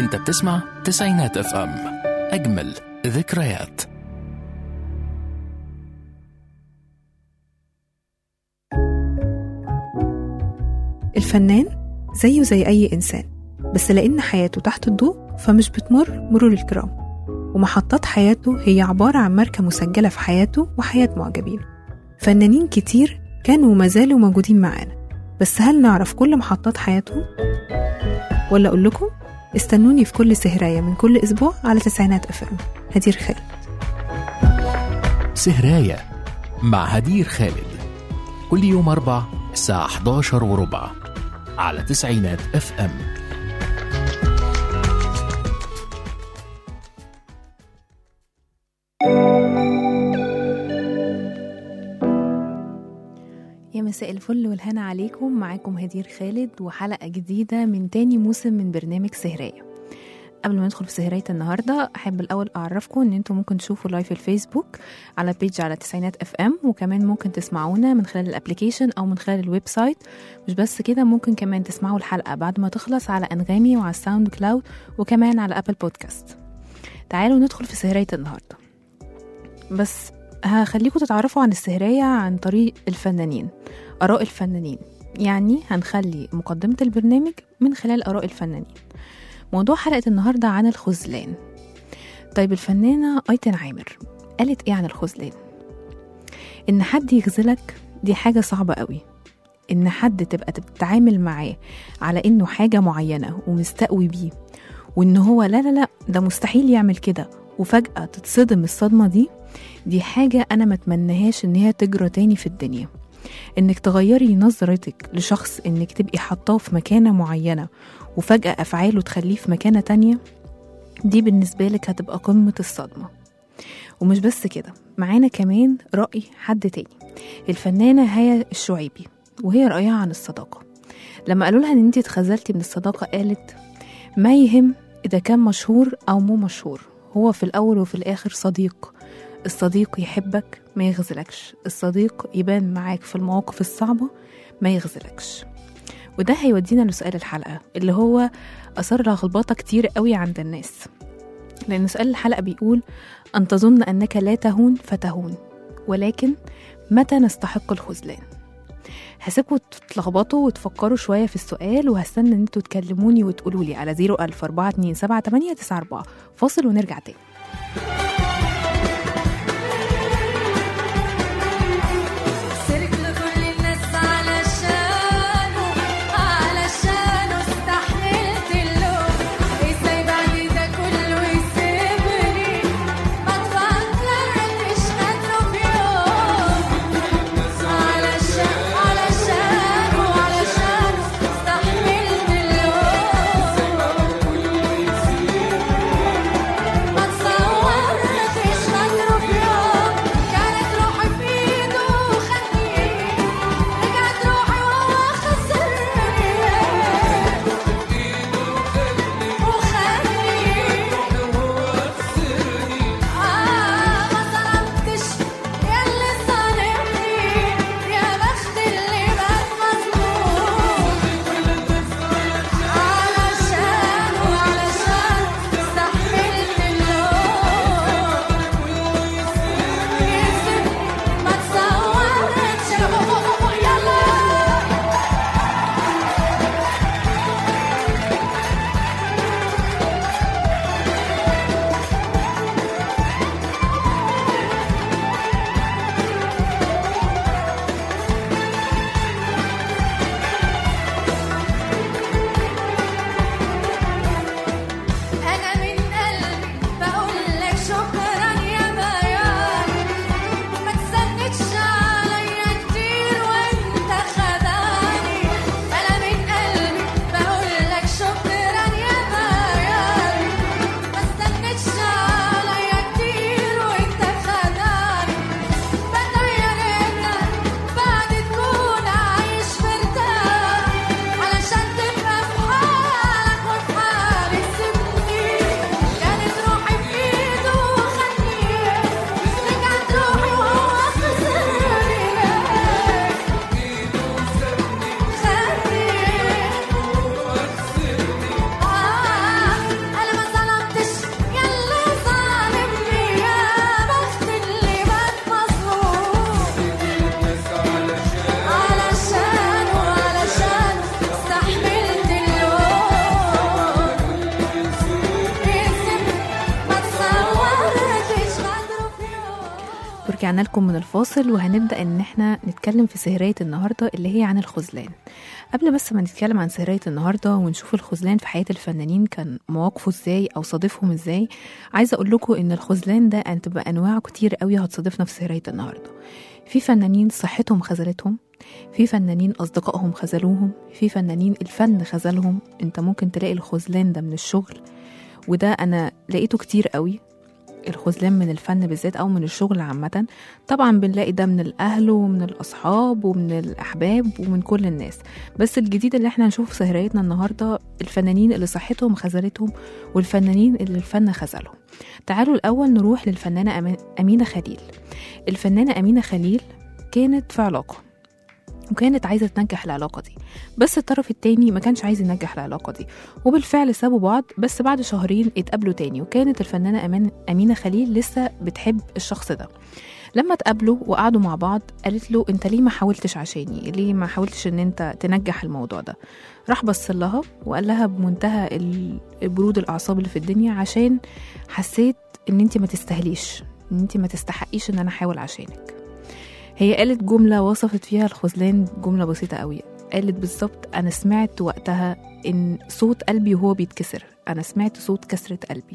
انت بتسمع تسعينات اف ام اجمل ذكريات الفنان زيه زي أي إنسان بس لأن حياته تحت الضوء فمش بتمر مرور الكرام ومحطات حياته هي عبارة عن ماركة مسجلة في حياته وحياة معجبينه فنانين كتير كانوا وما زالوا موجودين معانا بس هل نعرف كل محطات حياتهم؟ ولا أقول لكم استنوني في كل سهراية من كل أسبوع على تسعينات أف أم هدير خالد سهراية مع هدير خالد كل يوم أربع الساعة 11 وربع على تسعينات اف ام يا مساء الفل والهنا عليكم معاكم هدير خالد وحلقة جديدة من تاني موسم من برنامج سهراية قبل ما ندخل في سهرية النهاردة أحب الأول أعرفكم إن أنتم ممكن تشوفوا لايف الفيسبوك على بيج على تسعينات اف ام وكمان ممكن تسمعونا من خلال الابليكيشن أو من خلال الويب سايت مش بس كده ممكن كمان تسمعوا الحلقة بعد ما تخلص على أنغامي وعلى الساوند كلاود وكمان على أبل بودكاست تعالوا ندخل في سهرية النهاردة بس هخليكم تتعرفوا عن السهرية عن طريق الفنانين آراء الفنانين يعني هنخلي مقدمة البرنامج من خلال آراء الفنانين موضوع حلقة النهاردة عن الخذلان طيب الفنانة أيتن عامر قالت إيه عن الخذلان إن حد يخذلك دي حاجة صعبة قوي إن حد تبقى تتعامل معاه على إنه حاجة معينة ومستقوي بيه وإن هو لا لا لا ده مستحيل يعمل كده وفجأة تتصدم الصدمة دي دي حاجة أنا متمنهاش إن هي تجرى تاني في الدنيا إنك تغيري نظرتك لشخص إنك تبقي حطاه في مكانة معينة وفجأة أفعاله تخليه في مكانة تانية دي بالنسبة لك هتبقى قمة الصدمة ومش بس كده معانا كمان رأي حد تاني الفنانة هيا الشعيبي وهي رأيها عن الصداقة لما قالوا لها ان انت اتخذلتي من الصداقة قالت ما يهم إذا كان مشهور أو مو مشهور هو في الأول وفي الآخر صديق الصديق يحبك ما يغزلكش الصديق يبان معاك في المواقف الصعبة ما يغزلكش وده هيودينا لسؤال الحلقة اللي هو أثار لخبطة كتير قوي عند الناس لأن سؤال الحلقة بيقول أن تظن أنك لا تهون فتهون ولكن متى نستحق الخذلان هسيبكم تتلخبطوا وتفكروا شوية في السؤال وهستنى ان انتوا تكلموني وتقولوا لي على 01000 427 فاصل ونرجع تاني سرت لكل الناس علشانه علشانه استحملت اللوم ازاي بعد ده كله يسيبني ما تفكرتش قدره في يوم علشان علشانه علشانه استحملت اللوم ما تصورش ورجعنا لكم من الفاصل وهنبدأ إن احنا نتكلم في سهرية النهاردة اللي هي عن الخذلان قبل بس ما نتكلم عن سهرية النهاردة ونشوف الخذلان في حياة الفنانين كان مواقفه ازاي أو صادفهم ازاي عايزة أقول لكم إن الخذلان ده أن تبقى أنواع كتير قوي هتصادفنا في سهرية النهاردة في فنانين صحتهم خذلتهم في فنانين أصدقائهم خذلوهم في فنانين الفن خذلهم انت ممكن تلاقي الخذلان ده من الشغل وده أنا لقيته كتير قوي الخذلان من الفن بالذات او من الشغل عامه طبعا بنلاقي ده من الاهل ومن الاصحاب ومن الاحباب ومن كل الناس بس الجديد اللي احنا هنشوفه في سهريتنا النهارده الفنانين اللي صحتهم خذلتهم والفنانين اللي الفن خذلهم تعالوا الاول نروح للفنانه أمي- امينه خليل الفنانه امينه خليل كانت في علاقه وكانت عايزه تنجح العلاقه دي بس الطرف التاني ما كانش عايز ينجح العلاقه دي وبالفعل سابوا بعض بس بعد شهرين اتقابلوا تاني وكانت الفنانه أمان امينه خليل لسه بتحب الشخص ده لما اتقابلوا وقعدوا مع بعض قالت له انت ليه ما حاولتش عشاني ليه ما حاولتش ان انت تنجح الموضوع ده راح بص لها وقال لها بمنتهى ال- برود الاعصاب اللي في الدنيا عشان حسيت ان انت ما تستاهليش ان انت ما تستحقيش ان انا احاول عشانك هي قالت جملة وصفت فيها الخذلان جملة بسيطة قوي قالت بالظبط أنا سمعت وقتها إن صوت قلبي وهو بيتكسر أنا سمعت صوت كسرة قلبي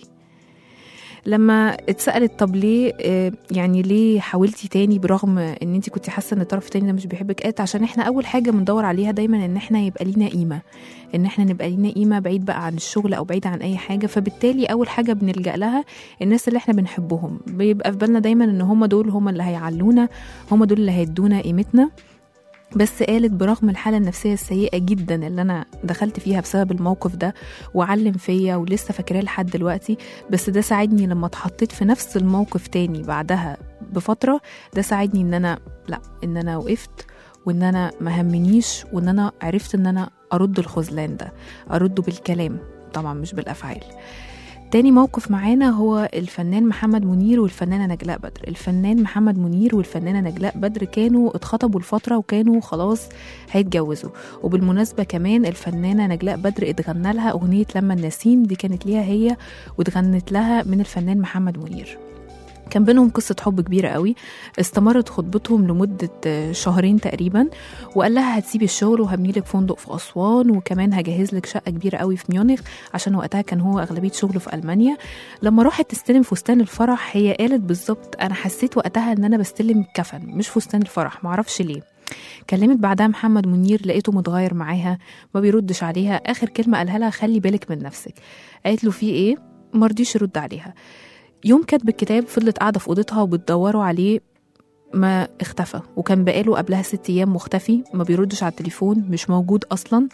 لما اتسألت طب ليه آه، يعني ليه حاولتي تاني برغم ان انت كنت حاسه ان الطرف التاني ده مش بيحبك قالت عشان احنا اول حاجه بندور عليها دايما ان احنا يبقى لينا قيمه ان احنا نبقى لينا قيمه بعيد بقى عن الشغل او بعيد عن اي حاجه فبالتالي اول حاجه بنلجا لها الناس اللي احنا بنحبهم بيبقى في بالنا دايما ان هم دول هم اللي هيعلونا هم دول اللي هيدونا قيمتنا بس قالت برغم الحالة النفسية السيئة جدا اللي أنا دخلت فيها بسبب الموقف ده وعلم فيا ولسه فاكراه لحد دلوقتي بس ده ساعدني لما اتحطيت في نفس الموقف تاني بعدها بفترة ده ساعدني إن أنا لأ إن أنا وقفت وإن أنا ما همنيش وإن أنا عرفت إن أنا أرد الخذلان ده أرده بالكلام طبعا مش بالأفعال تاني موقف معانا هو الفنان محمد منير والفنانة نجلاء بدر الفنان محمد منير والفنانة نجلاء بدر كانوا اتخطبوا لفترة وكانوا خلاص هيتجوزوا وبالمناسبة كمان الفنانة نجلاء بدر اتغنى لها أغنية لما النسيم دي كانت ليها هي واتغنت لها من الفنان محمد منير كان بينهم قصة حب كبيرة قوي استمرت خطبتهم لمدة آه، شهرين تقريبا وقال لها هتسيبي الشغل وهبني لك فندق في أسوان وكمان هجهز لك شقة كبيرة قوي في ميونخ عشان وقتها كان هو أغلبية شغله في ألمانيا لما راحت تستلم فستان الفرح هي قالت بالظبط أنا حسيت وقتها إن أنا بستلم كفن مش فستان الفرح معرفش ليه كلمت بعدها محمد منير لقيته متغير معاها ما بيردش عليها آخر كلمة قالها لها خلي بالك من نفسك قالت له في إيه مرضيش يرد عليها يوم كاتب الكتاب فضلت قاعدة في أوضتها وبتدوروا عليه ما اختفى وكان بقاله قبلها ست أيام مختفي ما بيردش على التليفون مش موجود أصلا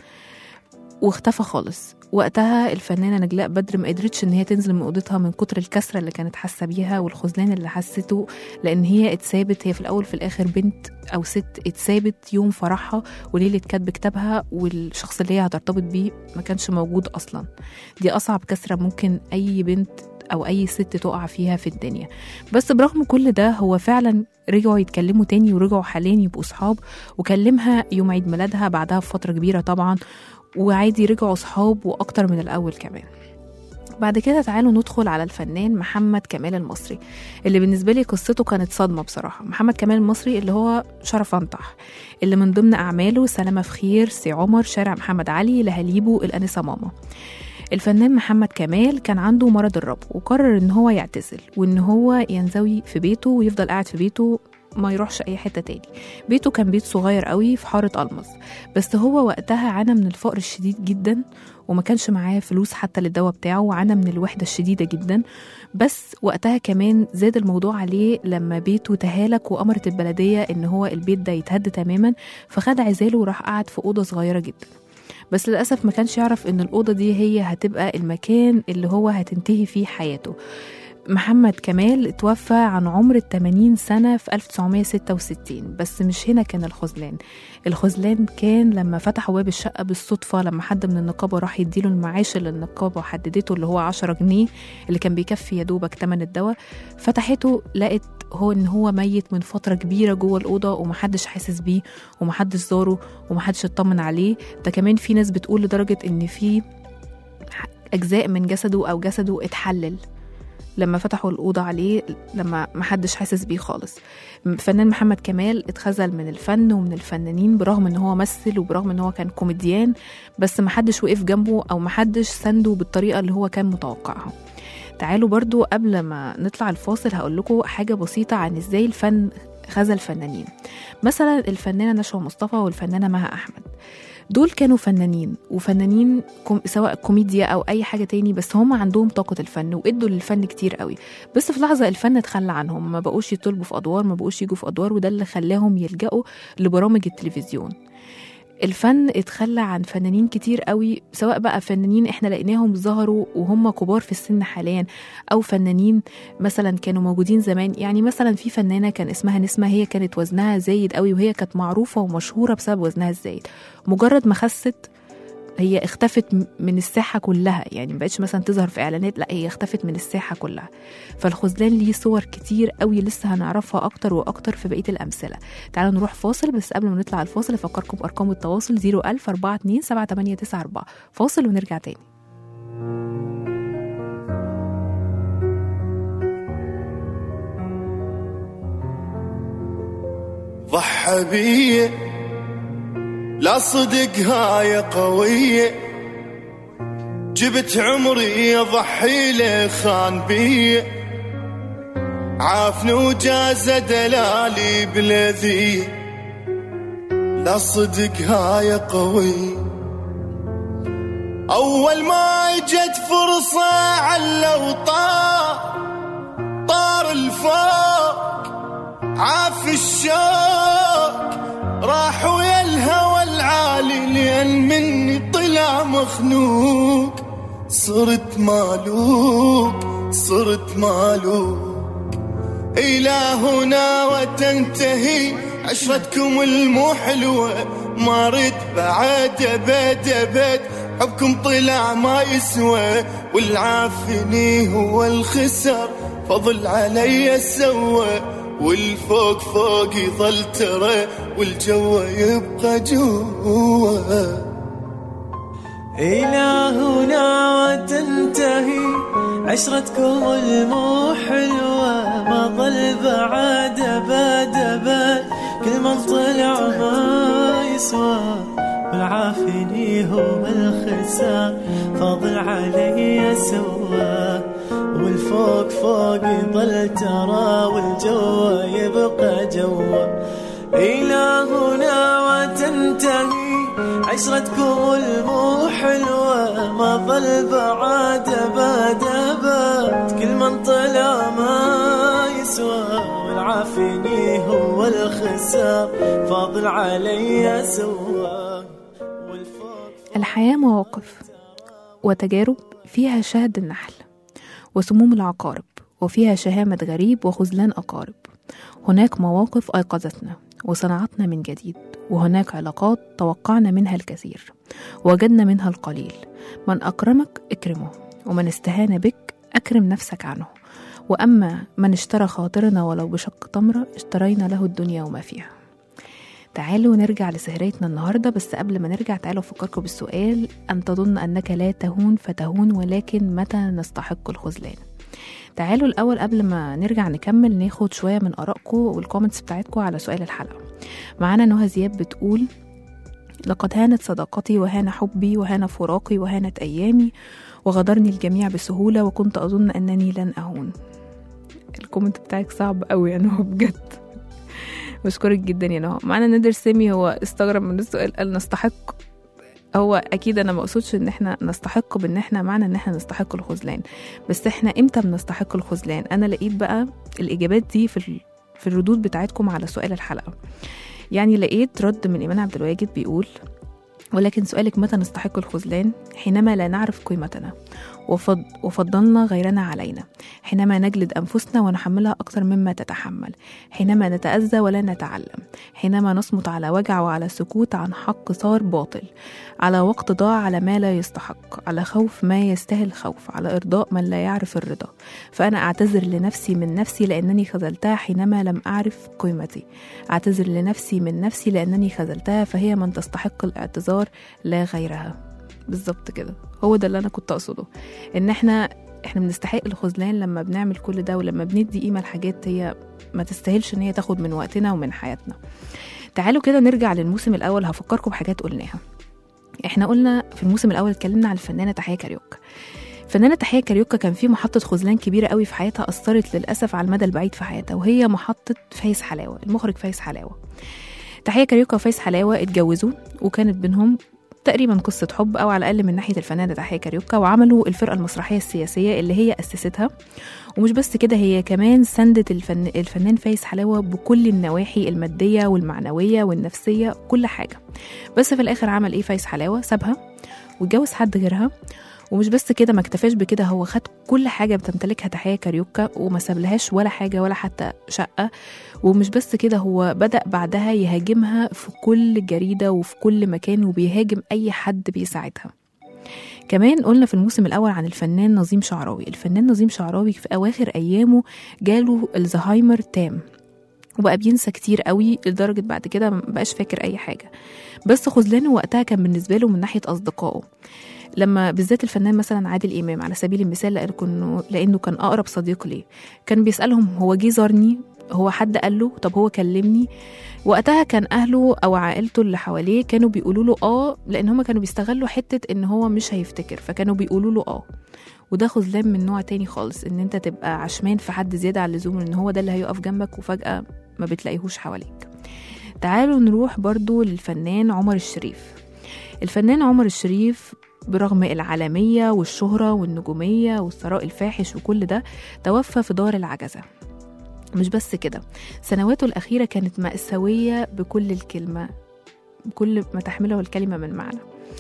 واختفى خالص وقتها الفنانة نجلاء بدر ما قدرتش ان هي تنزل من اوضتها من كتر الكسرة اللي كانت حاسة بيها والخذلان اللي حسته لان هي اتسابت هي في الاول في الاخر بنت او ست اتسابت يوم فرحها وليلة كاتب كتابها والشخص اللي هي هترتبط بيه ما كانش موجود اصلا دي اصعب كسرة ممكن اي بنت او اي ست تقع فيها في الدنيا بس برغم كل ده هو فعلا رجعوا يتكلموا تاني ورجعوا حاليا يبقوا صحاب وكلمها يوم عيد ميلادها بعدها بفترة كبيرة طبعا وعادي رجعوا صحاب واكتر من الاول كمان بعد كده تعالوا ندخل على الفنان محمد كمال المصري اللي بالنسبة لي قصته كانت صدمة بصراحة محمد كمال المصري اللي هو شرف أنطح اللي من ضمن أعماله سلامة في خير سي عمر شارع محمد علي لهاليبو الأنسة ماما الفنان محمد كمال كان عنده مرض الربو وقرر ان هو يعتزل وان هو ينزوي في بيته ويفضل قاعد في بيته ما يروحش اي حته تاني بيته كان بيت صغير قوي في حاره المز بس هو وقتها عانى من الفقر الشديد جدا وما كانش معاه فلوس حتى للدواء بتاعه وعانى من الوحده الشديده جدا بس وقتها كمان زاد الموضوع عليه لما بيته تهالك وامرت البلديه ان هو البيت ده يتهد تماما فخد عزاله وراح قعد في اوضه صغيره جدا بس للأسف ما كانش يعرف إن الأوضة دي هي هتبقى المكان اللي هو هتنتهي فيه حياته محمد كمال اتوفى عن عمر ال 80 سنة في 1966 بس مش هنا كان الخذلان الخذلان كان لما فتحوا باب الشقة بالصدفة لما حد من النقابة راح يديله المعاش اللي النقابة حددته اللي هو 10 جنيه اللي كان بيكفي يا دوبك تمن الدواء فتحته لقت هو ان هو ميت من فترة كبيرة جوه الأوضة ومحدش حاسس بيه ومحدش زاره ومحدش اطمن عليه ده كمان في ناس بتقول لدرجة ان في أجزاء من جسده أو جسده اتحلل لما فتحوا الأوضة عليه لما محدش حاسس بيه خالص الفنان محمد كمال اتخذل من الفن ومن الفنانين برغم ان هو مثل وبرغم ان هو كان كوميديان بس محدش وقف جنبه او محدش سنده بالطريقة اللي هو كان متوقعها تعالوا برضو قبل ما نطلع الفاصل هقول لكم حاجة بسيطة عن ازاي الفن خذل فنانين مثلا الفنانة نشوى مصطفى والفنانة مها أحمد دول كانوا فنانين وفنانين كوم سواء كوميديا او اي حاجه تاني بس هم عندهم طاقه الفن وادوا للفن كتير قوي بس في لحظه الفن اتخلى عنهم ما بقوش يطلبوا في ادوار ما بقوش يجوا في ادوار وده اللي خلاهم يلجأوا لبرامج التلفزيون الفن اتخلى عن فنانين كتير قوي سواء بقى فنانين احنا لقيناهم ظهروا وهم كبار في السن حاليا او فنانين مثلا كانوا موجودين زمان يعني مثلا في فنانه كان اسمها نسمه هي كانت وزنها زايد قوي وهي كانت معروفه ومشهوره بسبب وزنها الزايد مجرد ما خست هي اختفت م- من الساحه كلها يعني مبقتش مثلا تظهر في اعلانات لا هي اختفت من الساحه كلها فالخذلان ليه صور كتير قوي لسه هنعرفها اكتر واكتر في بقيه الامثله تعالوا نروح فاصل بس قبل ما نطلع الفاصل افكركم بارقام التواصل 01000 42 7894 فاصل ونرجع تاني ضحى بي لا صدق هاي قوية جبت عمري اضحي له خان بي عافني وجاز دلالي بلذي لا صدق هاي قوي اول ما اجت فرصة على طار طار الفوق عاف الشوق راح ويا الهوى العالي لان مني طلع مخنوق صرت مالوك صرت مالوك إلى هنا وتنتهي عشرتكم المو حلوة ما رد بعد أبد أبد حبكم طلع ما يسوى والعافني هو الخسر فضل علي سوى والفوق فوق يظل ترى والجو يبقى جوا إلى هنا وتنتهي عشرتكم المو حلوة ما ظل بعد أبد أبد كل من طلع ما يسوى والعافني هو الخسار فاضل علي سوى والفوق فوق يظل ترى والجو يبقى جوا إلى هنا وتنتهي عشرتكم المو حلوة ما ظل بعد أبد أبد كل من طلع ما يسوى والعافني هو الخسار فاضل علي سوى والفوق الحياة مواقف وتجارب فيها شهد النحل وسموم العقارب وفيها شهامة غريب وخذلان أقارب هناك مواقف أيقظتنا وصنعتنا من جديد وهناك علاقات توقعنا منها الكثير وجدنا منها القليل من أكرمك اكرمه ومن استهان بك أكرم نفسك عنه وأما من اشترى خاطرنا ولو بشق تمرة اشترينا له الدنيا وما فيها تعالوا نرجع لسهريتنا النهارده بس قبل ما نرجع تعالوا افكركم بالسؤال ان تظن انك لا تهون فتهون ولكن متى نستحق الخذلان تعالوا الاول قبل ما نرجع نكمل ناخد شويه من ارائكم والكومنتس بتاعتكم على سؤال الحلقه معانا نهى زياد بتقول لقد هانت صداقتي وهان حبي وهان فراقي وهانت ايامي وغدرني الجميع بسهوله وكنت اظن انني لن اهون الكومنت بتاعك صعب قوي يا نهى بجد بشكرك جدا يا نهى معانا نادر سامي هو استغرب من السؤال قال نستحق هو اكيد انا ما اقصدش ان احنا نستحق بان احنا معنى ان احنا نستحق الخذلان بس احنا امتى بنستحق الخذلان انا لقيت بقى الاجابات دي في ال- في الردود بتاعتكم على سؤال الحلقه يعني لقيت رد من ايمان عبد الواجد بيقول ولكن سؤالك متى نستحق الخذلان حينما لا نعرف قيمتنا وفض وفضلنا غيرنا علينا حينما نجلد أنفسنا ونحملها أكثر مما تتحمل حينما نتأذى ولا نتعلم حينما نصمت على وجع وعلى سكوت عن حق صار باطل على وقت ضاع على ما لا يستحق على خوف ما يستاهل خوف على إرضاء من لا يعرف الرضا فأنا أعتذر لنفسي من نفسي لأنني خذلتها حينما لم أعرف قيمتي أعتذر لنفسي من نفسي لأنني خذلتها فهي من تستحق الاعتذار لا غيرها بالظبط كده هو ده اللي أنا كنت أقصده إن إحنا احنا بنستحق الخذلان لما بنعمل كل ده ولما بندي قيمه لحاجات هي ما تستاهلش ان هي تاخد من وقتنا ومن حياتنا تعالوا كده نرجع للموسم الاول هفكركم بحاجات قلناها احنا قلنا في الموسم الاول اتكلمنا عن الفنانه تحيه كاريوكا فنانة تحية كاريوكا كان في محطة خذلان كبيرة قوي في حياتها أثرت للأسف على المدى البعيد في حياتها وهي محطة فايز حلاوة المخرج فايز حلاوة تحية كاريوكا وفايز حلاوة اتجوزوا وكانت بينهم تقريبا قصة حب أو على الأقل من ناحية الفنانة تحية كاريوكا وعملوا الفرقة المسرحية السياسية اللي هي أسستها ومش بس كده هي كمان سندت الفن... الفنان فايز حلاوة بكل النواحي المادية والمعنوية والنفسية كل حاجة بس في الآخر عمل إيه فايز حلاوة سابها واتجوز حد غيرها ومش بس كده ما اكتفاش بكده هو خد كل حاجة بتمتلكها تحية كاريوكا وما سابلهاش ولا حاجة ولا حتى شقة ومش بس كده هو بدأ بعدها يهاجمها في كل جريدة وفي كل مكان وبيهاجم أي حد بيساعدها كمان قلنا في الموسم الأول عن الفنان نظيم شعراوي الفنان نظيم شعراوي في أواخر أيامه جاله الزهايمر تام وبقى بينسى كتير قوي لدرجة بعد كده مبقاش فاكر أي حاجة بس خذلانه وقتها كان بالنسبة له من ناحية أصدقائه لما بالذات الفنان مثلا عادل امام على سبيل المثال لانه لانه كان اقرب صديق ليه كان بيسالهم هو جه زارني هو حد قال له طب هو كلمني وقتها كان اهله او عائلته اللي حواليه كانوا بيقولوا له اه لان هم كانوا بيستغلوا حته ان هو مش هيفتكر فكانوا بيقولوا له اه وده خذلان من نوع تاني خالص ان انت تبقى عشمان في حد زياده عن اللزوم ان هو ده اللي هيقف جنبك وفجاه ما بتلاقيهوش حواليك تعالوا نروح برضو للفنان عمر الشريف الفنان عمر الشريف برغم العالمية والشهرة والنجومية والثراء الفاحش وكل ده توفى في دار العجزة مش بس كده سنواته الأخيرة كانت مأساوية بكل الكلمة بكل ما تحمله الكلمة من معنى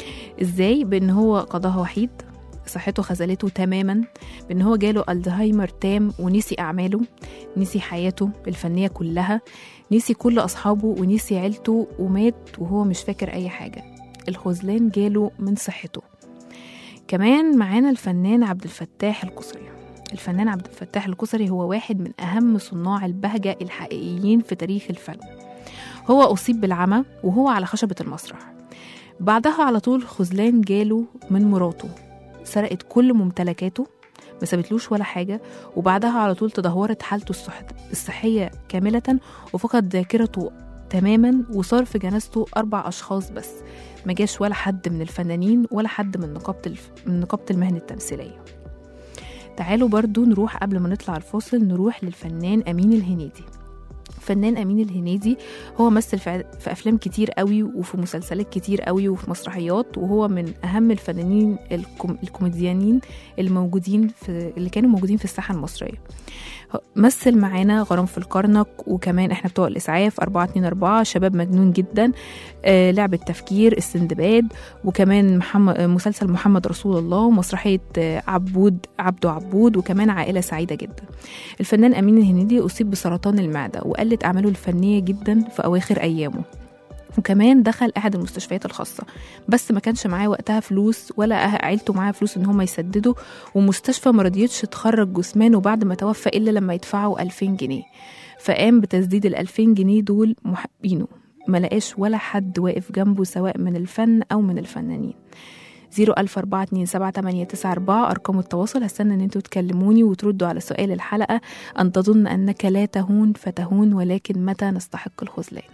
إزاي؟ بأن هو قضاها وحيد صحته خذلته تماما بأن هو جاله الزهايمر تام ونسي أعماله نسي حياته الفنية كلها نسي كل أصحابه ونسي عيلته ومات وهو مش فاكر أي حاجة الخذلان جاله من صحته كمان معانا الفنان عبد الفتاح القصري الفنان عبد الفتاح القصري هو واحد من أهم صناع البهجة الحقيقيين في تاريخ الفن هو أصيب بالعمى وهو على خشبة المسرح بعدها على طول خذلان جاله من مراته سرقت كل ممتلكاته ما سابتلوش ولا حاجة وبعدها على طول تدهورت حالته الصح... الصحية كاملة وفقد ذاكرته تماما وصار في جنازته أربع أشخاص بس ما جاش ولا حد من الفنانين ولا حد من نقابة الف... من نقابة المهن التمثيلية تعالوا برضو نروح قبل ما نطلع الفاصل نروح للفنان أمين الهنيدي فنان أمين الهنيدي هو مثل في في أفلام كتير قوي وفي مسلسلات كتير قوي وفي مسرحيات وهو من أهم الفنانين الكوم... الكوميديانين الموجودين في اللي كانوا موجودين في الساحة المصرية مثل معانا غرام في الكرنك وكمان احنا بتوع الاسعاف 424 شباب مجنون جدا آه لعبة تفكير السندباد وكمان محمد مسلسل محمد رسول الله ومسرحية آه عبود عبده عبود وكمان عائلة سعيدة جدا الفنان أمين الهنيدي أصيب بسرطان المعدة وقلت أعماله الفنية جدا في أواخر أيامه وكمان دخل احد المستشفيات الخاصه بس ما كانش معاه وقتها فلوس ولا عيلته معاه فلوس ان هم يسددوا ومستشفى ما رضيتش تخرج جثمانه بعد ما توفى الا لما يدفعوا 2000 جنيه فقام بتسديد ال 2000 جنيه دول محبينه ما لقاش ولا حد واقف جنبه سواء من الفن او من الفنانين 004278994 أرقام التواصل هستنى إن انتوا تكلموني وتردوا على سؤال الحلقة أن تظن أنك لا تهون فتهون ولكن متى نستحق الخذلان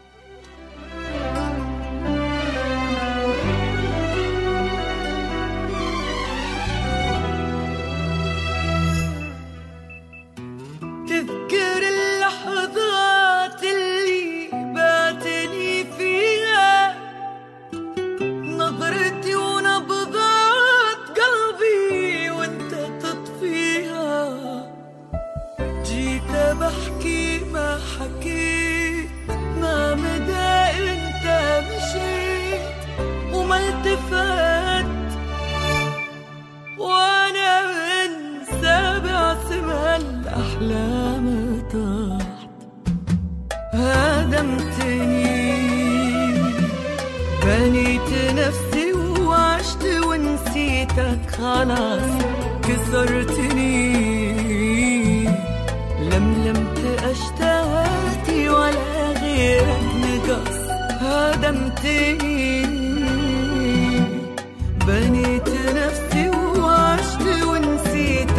تذكر اللحظات اللي باتني فيها نظرتي ونبضات قلبي وانت تطفيها جيت بحكي ما حكيت ما مدى انت مشيت وما التفت وانا من سابع سما الاحلام طاحت هدمتني بنيت نفسي وعشت ونسيتك خلاص كسرتني لملمت اشتهاتي ولا غيرك نقص هدمتني بنيت نفسي وعشت ونسيت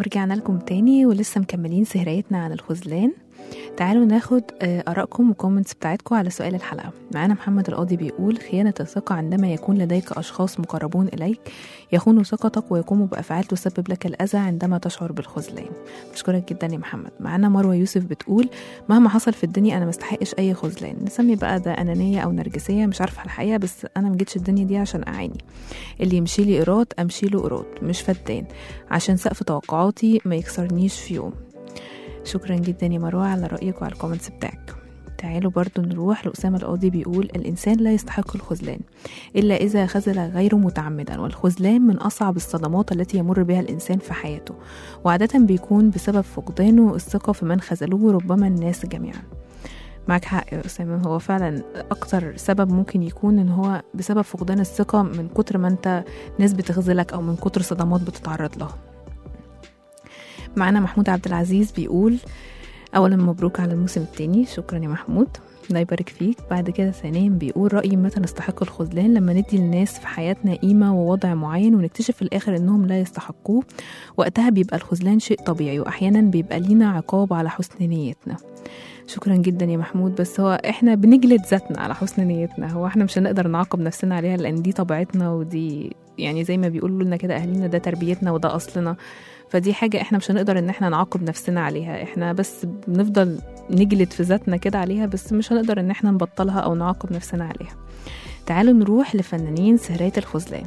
ورجعنا لكم تاني ولسه مكملين سهريتنا عن الخذلان تعالوا ناخد آه، آرائكم وكومنتس بتاعتكم على سؤال الحلقة معانا محمد القاضي بيقول خيانة الثقة عندما يكون لديك أشخاص مقربون إليك يخونوا ثقتك ويقوموا بأفعال تسبب لك الأذى عندما تشعر بالخذلان بشكرك جدا يا محمد معانا مروة يوسف بتقول مهما حصل في الدنيا أنا مستحقش أي خذلان نسمي بقى ده أنانية أو نرجسية مش عارفة الحقيقة بس أنا مجيتش الدنيا دي عشان أعاني اللي يمشي لي إيراد أمشي له إيراد مش فدان عشان سقف توقعاتي ما يكسرنيش في يوم شكرا جدا يا مروة على رأيك وعلى الكومنتس بتاعك تعالوا برضو نروح لأسامة القاضي بيقول الإنسان لا يستحق الخذلان إلا إذا خذل غيره متعمدا والخذلان من أصعب الصدمات التي يمر بها الإنسان في حياته وعادة بيكون بسبب فقدانه الثقة في من خذلوه ربما الناس جميعا معك حق يا أسامة هو فعلا أكتر سبب ممكن يكون إن هو بسبب فقدان الثقة من كتر ما أنت ناس بتخذلك أو من كتر صدمات بتتعرض لها معانا محمود عبد العزيز بيقول اولا مبروك على الموسم التاني شكرا يا محمود الله يبارك فيك بعد كده ثانيا بيقول رأيي متى نستحق الخذلان لما ندي للناس في حياتنا قيمة ووضع معين ونكتشف في الآخر إنهم لا يستحقوه وقتها بيبقى الخذلان شيء طبيعي وأحيانا بيبقى لينا عقاب على حسن نيتنا شكرا جدا يا محمود بس هو احنا بنجلد ذاتنا على حسن نيتنا هو احنا مش هنقدر نعاقب نفسنا عليها لان دي طبيعتنا ودي يعني زي ما بيقولوا لنا كده اهالينا ده تربيتنا وده اصلنا فدي حاجة احنا مش هنقدر ان احنا نعاقب نفسنا عليها احنا بس بنفضل نجلد في ذاتنا كده عليها بس مش هنقدر ان احنا نبطلها او نعاقب نفسنا عليها تعالوا نروح لفنانين سهرية الخذلان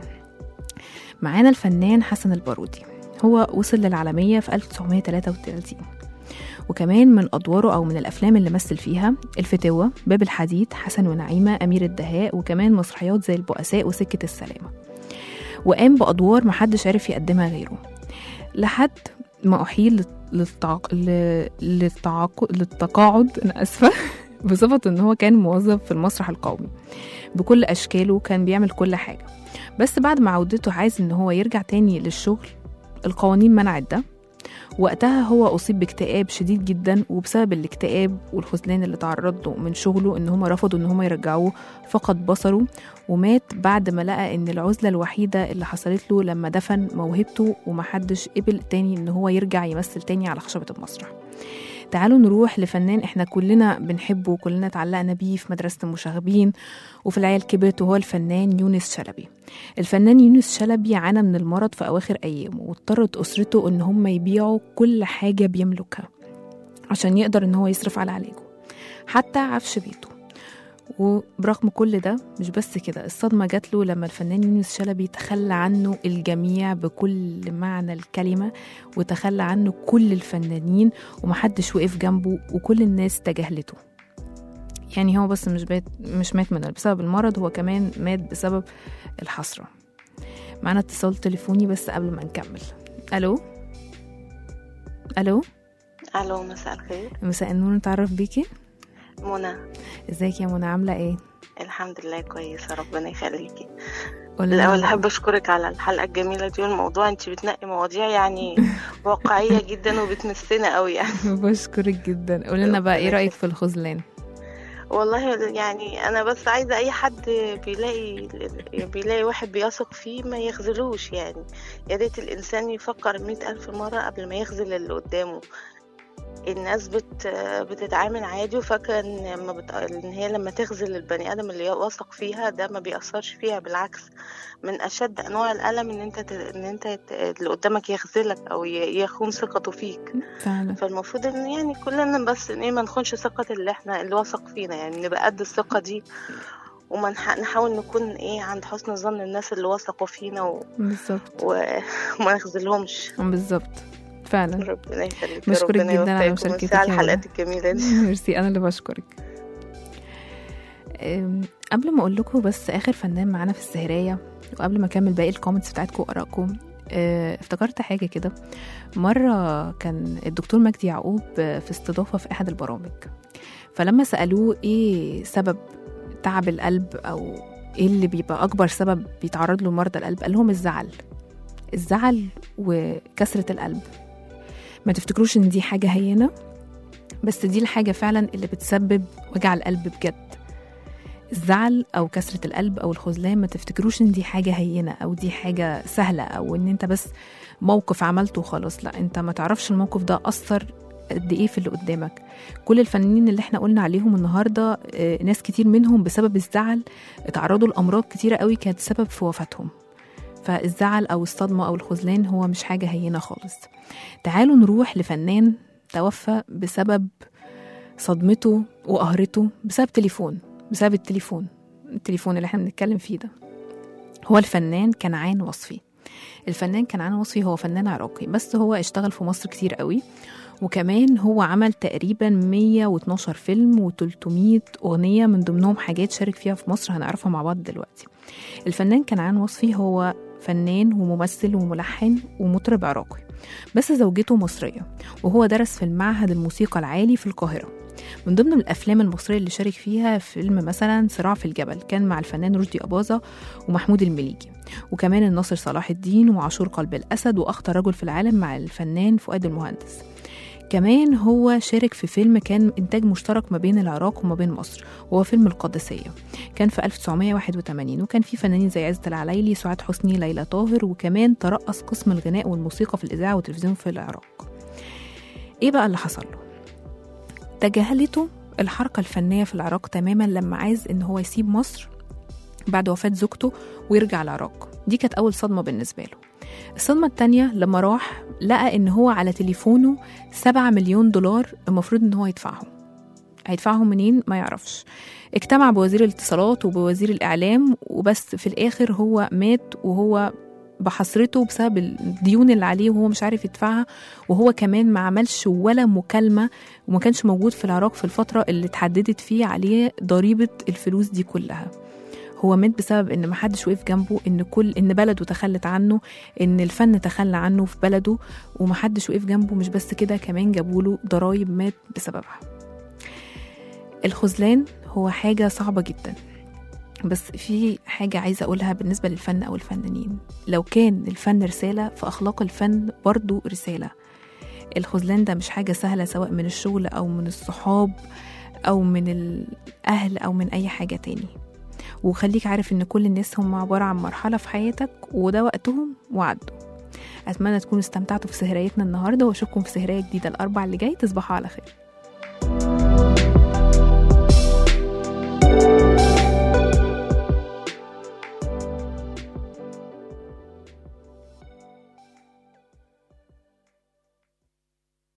معانا الفنان حسن البارودي هو وصل للعالمية في 1933 وكمان من أدواره أو من الأفلام اللي مثل فيها الفتوة باب الحديد حسن ونعيمة أمير الدهاء وكمان مسرحيات زي البؤساء وسكة السلامة وقام بأدوار محدش عرف يقدمها غيره لحد ما أحيل للتعق... ل- للتعاق... للتقاعد أنا آسفة بصفة إن هو كان موظف في المسرح القومي بكل أشكاله كان بيعمل كل حاجة بس بعد ما عودته عايز إن هو يرجع تاني للشغل القوانين منعت ده وقتها هو أصيب باكتئاب شديد جدا وبسبب الاكتئاب والخذلان اللي تعرض له من شغله إن هما رفضوا إن هما يرجعوه فقد بصره ومات بعد ما لقى إن العزلة الوحيدة اللي حصلت له لما دفن موهبته ومحدش قبل تاني إن هو يرجع يمثل تاني على خشبة المسرح تعالوا نروح لفنان احنا كلنا بنحبه وكلنا اتعلقنا بيه في مدرسة المشاغبين وفي العيال كبرت وهو الفنان يونس شلبي الفنان يونس شلبي عانى من المرض في أواخر أيامه واضطرت أسرته إن هم يبيعوا كل حاجة بيملكها عشان يقدر إن هو يصرف على علاجه حتى عفش بيته وبرغم كل ده مش بس كده الصدمة جات له لما الفنان يونس شلبي تخلى عنه الجميع بكل معنى الكلمة وتخلى عنه كل الفنانين ومحدش وقف جنبه وكل الناس تجاهلته يعني هو بس مش بات مش مات من بسبب المرض هو كمان مات بسبب الحسرة معانا اتصال تليفوني بس قبل ما نكمل الو الو الو مساء الخير مساء النور نتعرف بيكي منى ازيك يا منى عامله ايه الحمد لله كويسه ربنا يخليكي قولي الاول احب اشكرك على الحلقه الجميله دي والموضوع انت بتنقي مواضيع يعني واقعيه جدا وبتمسنا قوي يعني بشكرك جدا قولي لنا بقى ايه رايك في الخذلان والله يعني انا بس عايزه اي حد بيلاقي بيلاقي واحد بيثق فيه ما يخذلوش يعني يا ريت الانسان يفكر مئة الف مره قبل ما يخذل اللي قدامه الناس بت بتتعامل عادي وفاكره ان لما بت... ان هي لما تخذل البني ادم اللي واثق فيها ده ما بيأثرش فيها بالعكس من اشد انواع الالم ان انت ت... ان انت ت... اللي قدامك يخذلك او ي... يخون ثقته فيك فعلا فالمفروض ان يعني كلنا بس ان ايه ما نخونش ثقه اللي احنا اللي واثق فينا يعني نبقى قد الثقه دي وما نح... نحاول نكون ايه عند حسن ظن الناس اللي وثقوا فينا و... بالظبط و... وما نخذلهمش بالظبط فعلا ربنا يخليك بشكرك ربنا جدا على يوفقك. مشاركتك وميرسي على يا الحلقات منى. الجميله دي ميرسي انا اللي بشكرك أم، قبل ما اقول لكم بس اخر فنان معانا في السهريه وقبل ما اكمل باقي الكومنتس بتاعتكم وارائكم أه، افتكرت حاجه كده مره كان الدكتور مجدي يعقوب في استضافه في احد البرامج فلما سالوه ايه سبب تعب القلب او ايه اللي بيبقى اكبر سبب بيتعرض له مرضى القلب قال لهم الزعل الزعل وكسره القلب ما تفتكروش ان دي حاجه هينه بس دي الحاجه فعلا اللي بتسبب وجع القلب بجد الزعل او كسره القلب او الخذلان ما تفتكروش ان دي حاجه هينه او دي حاجه سهله او ان انت بس موقف عملته وخلاص لا انت ما تعرفش الموقف ده اثر قد ايه في اللي قدامك كل الفنانين اللي احنا قلنا عليهم النهارده آه، ناس كتير منهم بسبب الزعل اتعرضوا لامراض كتيره قوي كانت سبب في وفاتهم فالزعل او الصدمه او الخذلان هو مش حاجه هينه خالص تعالوا نروح لفنان توفى بسبب صدمته وقهرته بسبب تليفون بسبب التليفون التليفون اللي احنا بنتكلم فيه ده هو الفنان كنعان وصفي الفنان كنعان وصفي هو فنان عراقي بس هو اشتغل في مصر كتير قوي وكمان هو عمل تقريبا 112 فيلم و300 أغنية من ضمنهم حاجات شارك فيها في مصر هنعرفها مع بعض دلوقتي الفنان كنعان وصفي هو فنان وممثل وملحن ومطرب عراقي بس زوجته مصرية وهو درس في المعهد الموسيقى العالي في القاهرة من ضمن الأفلام المصرية اللي شارك فيها فيلم مثلا صراع في الجبل كان مع الفنان رشدي أباظة ومحمود المليجي وكمان الناصر صلاح الدين وعاشور قلب الأسد وأخطر رجل في العالم مع الفنان فؤاد المهندس كمان هو شارك في فيلم كان إنتاج مشترك ما بين العراق وما بين مصر وهو فيلم القادسية كان في 1981 وكان فيه فنانين زي عزت العلايلي سعاد حسني ليلى طاهر وكمان ترأس قسم الغناء والموسيقى في الإذاعة والتلفزيون في العراق إيه بقى اللي حصل له؟ تجاهلته الحركة الفنية في العراق تماما لما عايز إن هو يسيب مصر بعد وفاة زوجته ويرجع العراق دي كانت أول صدمة بالنسبة له الصدمة التانية لما راح لقى إن هو على تليفونه سبعة مليون دولار المفروض إن هو يدفعهم هيدفعهم منين ما يعرفش اجتمع بوزير الاتصالات وبوزير الإعلام وبس في الآخر هو مات وهو بحسرته بسبب الديون اللي عليه وهو مش عارف يدفعها وهو كمان ما عملش ولا مكالمة وما كانش موجود في العراق في الفترة اللي اتحددت فيه عليه ضريبة الفلوس دي كلها هو مات بسبب ان محدش وقف جنبه ان كل ان بلده تخلت عنه ان الفن تخلى عنه في بلده ومحدش وقف جنبه مش بس كده كمان جابوله ضرايب مات بسببها الخذلان هو حاجة صعبة جدا بس في حاجة عايزة أقولها بالنسبة للفن أو الفنانين لو كان الفن رسالة فأخلاق الفن برضو رسالة الخذلان ده مش حاجة سهلة سواء من الشغل أو من الصحاب أو من الأهل أو من أي حاجة تاني وخليك عارف إن كل الناس هم عبارة عن مرحلة في حياتك وده وقتهم وعدوا أتمنى تكونوا استمتعتوا في سهريتنا النهاردة وأشوفكم في سهرية جديدة الأربع اللي جاي تصبحوا على خير